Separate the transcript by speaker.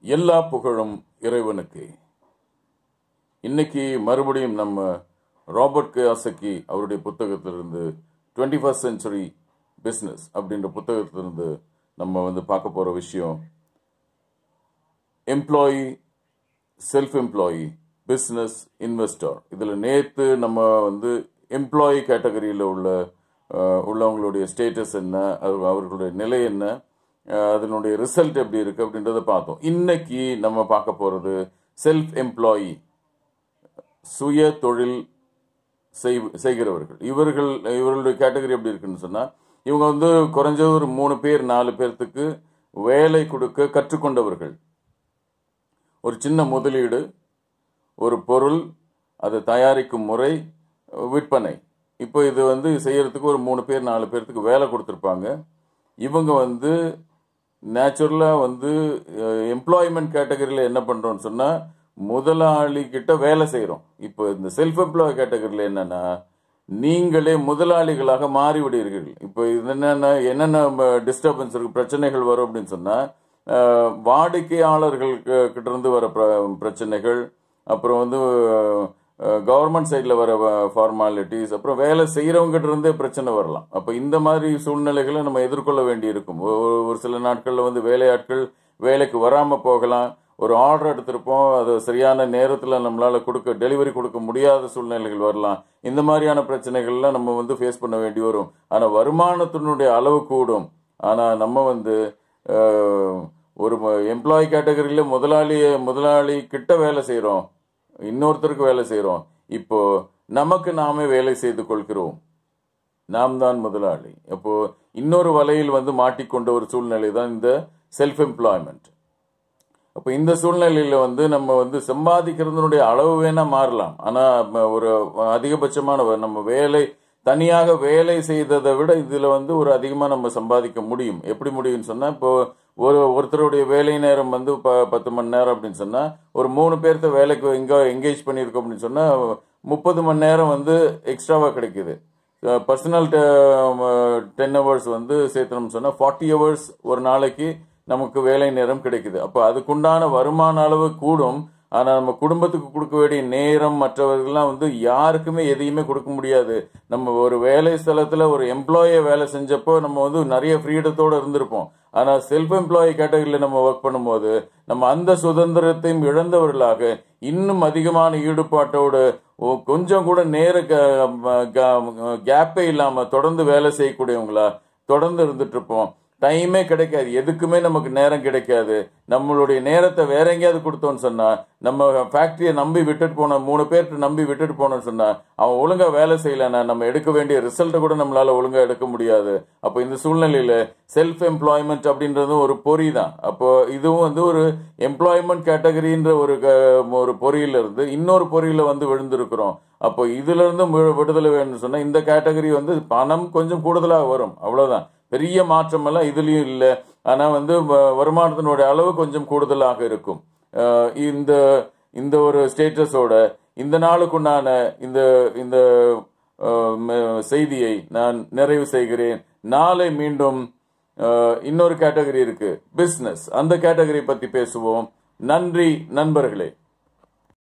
Speaker 1: எல்லா புகழும் இறைவனுக்கு இன்னைக்கு மறுபடியும் நம்ம ராபர்ட் கயாசக்கி அவருடைய புத்தகத்திலிருந்து டுவெண்ட்டி ஃபர்ஸ்ட் செஞ்சுரி பிஸ்னஸ் அப்படின்ற புத்தகத்திலிருந்து நம்ம வந்து பார்க்க போற விஷயம் employee self employee business investor இதில் நேற்று நம்ம வந்து எம்ப்ளாயி கேட்டகரியில் உள்ள அஹ், உள்ளவங்களுடைய ஸ்டேட்டஸ் என்ன அது- அவர்களுடைய நிலை என்ன அஹ், அதனுடைய ரிசல்ட் எப்படி இருக்கு அப்படின்றத பார்த்தோம் இன்னைக்கு நம்ம பார்க்க போறது செல்ஃப் எம்ப்ளாயி சுய தொழில் செய்- செய்கிறவர்கள் இவர்கள் இவர்களுடைய கேட்டகரி எப்படி இருக்குன்னு சொன்னா இவங்க வந்து குறைஞ்சது ஒரு மூணு பேர் நாலு பேர்த்துக்கு வேலை கொடுக்க கற்றுக்கொண்டவர்கள் ஒரு சின்ன முதலீடு ஒரு பொருள் அதை தயாரிக்கும் முறை விற்பனை இப்போ இது வந்து செய்யறதுக்கு ஒரு மூணு பேர் நாலு பேர்த்துக்கு வேலை கொடுத்துருப்பாங்க இவங்க வந்து நேச்சுரலாக வந்து எம்ப்ளாய்மெண்ட் கேட்டகரியில் என்ன பண்ணுறோம்னு சொன்னால் முதலாளி கிட்ட வேலை செய்கிறோம் இப்போ இந்த செல்ஃப் எம்ப்ளாய் கேட்டகரியில் என்னன்னா நீங்களே முதலாளிகளாக மாறிவிடுவீர்கள் இப்போ இது என்னென்ன என்னென்ன டிஸ்டர்பன்ஸ் இருக்கு பிரச்சனைகள் வரும் அப்படின்னு சொன்னால் வாடிக்கையாளர்கள் க- கிட்ட இருந்து வர பிர- பிரச்சனைகள் அப்புறம் வந்து கவர்மெண்ட் சைடில் வர ஃபார்மாலிட்டிஸ் அப்புறம் வேலை செய்கிறவங்ககிட்ட இருந்தே பிரச்சனை வரலாம் அப்போ இந்த மாதிரி சூழ்நிலைகளை நம்ம எதிர்கொள்ள வேண்டி இருக்கும் ஒரு ஒரு சில நாட்களில் வந்து வேலையாட்கள் வேலைக்கு வராமல் போகலாம் ஒரு ஆர்டர் எடுத்திருப்போம் அது சரியான நேரத்தில் நம்மளால கொடுக்க டெலிவரி கொடுக்க முடியாத சூழ்நிலைகள் வரலாம் இந்த மாதிரியான பிரச்சனைகள்லாம் நம்ம வந்து ஃபேஸ் பண்ண வேண்டி வரும் ஆனால் வருமானத்தினுடைய அளவு கூடும் ஆனால் நம்ம வந்து அஹ், ஒரு எம்ப்ளாயி கேட்டகரியில் முதலாளி முதலாளி கிட்ட வேலை செய்கிறோம் இன்னொருத்தருக்கு வேலை செய்கிறோம் இப்போ நமக்கு நாமே வேலை செய்து கொள்கிறோம் நாம் தான் முதலாளி அப்போ இன்னொரு வலையில் வந்து மாட்டிக்கொண்ட ஒரு சூழ்நிலை தான் இந்த செல்ஃப் எம்ப்ளாய்மெண்ட் அப்போ இந்த சூழ்நிலையில வந்து நம்ம வந்து சம்பாதிக்கிறதுனுடைய அளவு வேணா மாறலாம் ஆனா ம- ஒரு அதிகபட்சமான வ- நம்ம வேலை தனியாக வேலை செய்ததை விட இதுல வந்து ஒரு அதிகமா நம்ம சம்பாதிக்க முடியும் எப்படி முடியும்னு சொன்னா இப்போ ஒரு ஒருத்தருடைய வேலை நேரம் வந்து ப பத்து மணி நேரம் அப்படின்னு சொன்னா ஒரு மூணு பேர்த்த வேலைக்கு எங்க எங்கேஜ் பண்ணியிருக்கோம் அப்படின்னு சொன்னா முப்பது மணி நேரம் வந்து எக்ஸ்ட்ராவா கிடைக்குது பர்சனல் டென் ஹவர்ஸ் வந்து சேர்த்தணும்னு சொன்னா ஃபார்ட்டி ஹவர்ஸ் ஒரு நாளைக்கு நமக்கு வேலை நேரம் கிடைக்குது அப்போ அதுக்குண்டான வருமான அளவு கூடும் ஆனா நம்ம குடும்பத்துக்கு கொடுக்க வேண்டிய நேரம் மற்றவர்கள்லாம் வந்து யாருக்குமே எதையுமே கொடுக்க முடியாது நம்ம ஒரு வேலை ஸ்தலத்துல ஒரு எம்ப்ளாயை வேலை செஞ்சப்போ நம்ம வந்து நிறைய ஃப்ரீடத்தோட இருந்திருப்போம் ஆனா செல்ஃப் எம்ப்ளாயி கேட்டகரியில் நம்ம ஒர்க் பண்ணும்போது நம்ம அந்த சுதந்திரத்தையும் இழந்தவர்களாக இன்னும் அதிகமான ஈடுபாட்டோடு ஓ- கொஞ்சம் கூட நேர கேப்பே இல்லாம தொடர்ந்து வேலை செய்யக்கூடியவங்களா தொடர்ந்து இருந்துட்டு இருப்போம் டைமே கிடைக்காது எதுக்குமே நமக்கு நேரம் கிடைக்காது நம்மளுடைய நேரத்தை வேற எங்கேயாவது கொடுத்தோம்னு சொன்னா நம்ம ஃபேக்டரியை நம்பி விட்டுட்டு போன மூணு பேர்கிட்ட நம்பி விட்டுட்டு போனோம்னு சொன்னா அவன் ஒழுங்கா வேலை செய்யலைன்னா நம்ம எடுக்க வேண்டிய ரிசல்ட்டை கூட நம்மளால ஒழுங்கா எடுக்க முடியாது அப்போ இந்த சூழ்நிலையில செல்ஃப் எம்ப்ளாய்மெண்ட் அப்படின்றதும் ஒரு பொறி தான் அப்போ இதுவும் வந்து ஒரு எம்ப்ளாய்மெண்ட் கேட்டகரின்ற ஒரு க- ஒரு பொறியில இருந்து இன்னொரு பொறியில வந்து விழுந்திருக்கிறோம் அப்போ இதுல இருந்து வி- விடுதலை வேணும்னு சொன்னா இந்த கேட்டகரி வந்து பணம் கொஞ்சம் கூடுதலாக வரும் அவ்வளவுதான் பெரிய மாற்றம் எல்லாம் இதுலயும் இல்லை ஆனா வந்து வ- வருமானத்தினுடைய அளவு கொஞ்சம் கூடுதலாக இருக்கும் அஹ் இந்த இந்த ஒரு ஸ்டேட்டஸோட இந்த நாளுக்குண்டான இந்த இந்த அஹ், ம- செய்தியை நான் நிறைவு செய்கிறேன் நாளை மீண்டும் அஹ், இன்னொரு கேட்டகரி இருக்கு பிசினஸ் அந்த கேட்டகரி பத்தி பேசுவோம் நன்றி நண்பர்களே